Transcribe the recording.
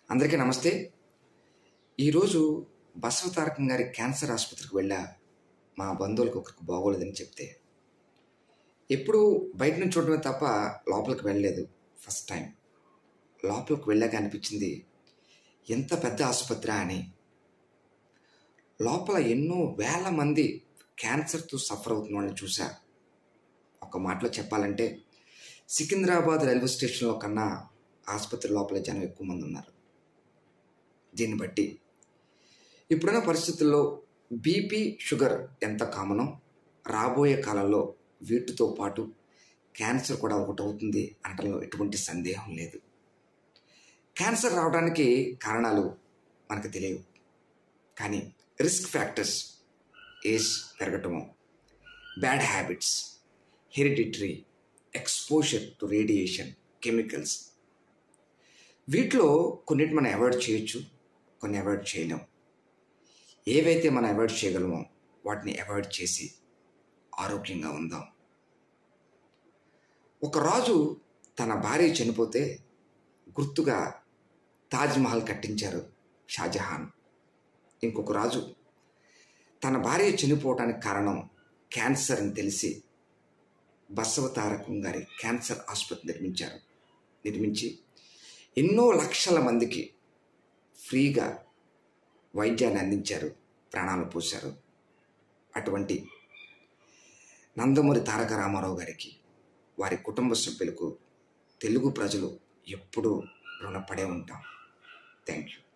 అందరికీ నమస్తే ఈరోజు బసవతారకం గారి క్యాన్సర్ ఆసుపత్రికి వెళ్ళా మా బంధువులకు ఒకరికి బాగోలేదని చెప్తే ఎప్పుడు బయట నుంచి చూడడమే తప్ప లోపలికి వెళ్ళలేదు ఫస్ట్ టైం లోపలికి వెళ్ళాక అనిపించింది ఎంత పెద్ద ఆసుపత్రి అని లోపల ఎన్నో వేల మంది క్యాన్సర్తో సఫర్ అవుతున్న వాళ్ళని చూసా ఒక మాటలో చెప్పాలంటే సికింద్రాబాద్ రైల్వే స్టేషన్లో కన్నా ఆసుపత్రి లోపల జనం ఎక్కువ మంది ఉన్నారు దీన్ని బట్టి ఇప్పుడున్న పరిస్థితుల్లో బీపీ షుగర్ ఎంత కామనో రాబోయే కాలంలో వీటితో పాటు క్యాన్సర్ కూడా ఒకటి అవుతుంది అనటంలో ఎటువంటి సందేహం లేదు క్యాన్సర్ రావడానికి కారణాలు మనకు తెలియవు కానీ రిస్క్ ఫ్యాక్టర్స్ ఏజ్ పెరగటము bad habits hereditary exposure to radiation chemicals వీటిలో కొన్నిటి మనం అవాయిడ్ చేయొచ్చు కొన్ని అవాయిడ్ చేయలేం ఏవైతే మనం అవాయిడ్ చేయగలమో వాటిని అవాయిడ్ చేసి ఆరోగ్యంగా ఉందాం ఒక రాజు తన భార్య చనిపోతే గుర్తుగా తాజ్మహల్ కట్టించారు షాజహాన్ ఇంకొక రాజు తన భార్య చనిపోవటానికి కారణం క్యాన్సర్ అని తెలిసి బసవతారకం గారి క్యాన్సర్ ఆసుపత్రి నిర్మించారు నిర్మించి ఎన్నో లక్షల మందికి ఫ్రీగా వైద్యాన్ని అందించారు ప్రాణాలు పోశారు అటువంటి నందమూరి తారక రామారావు గారికి వారి కుటుంబ సభ్యులకు తెలుగు ప్రజలు ఎప్పుడూ రుణపడే ఉంటాం థ్యాంక్ యూ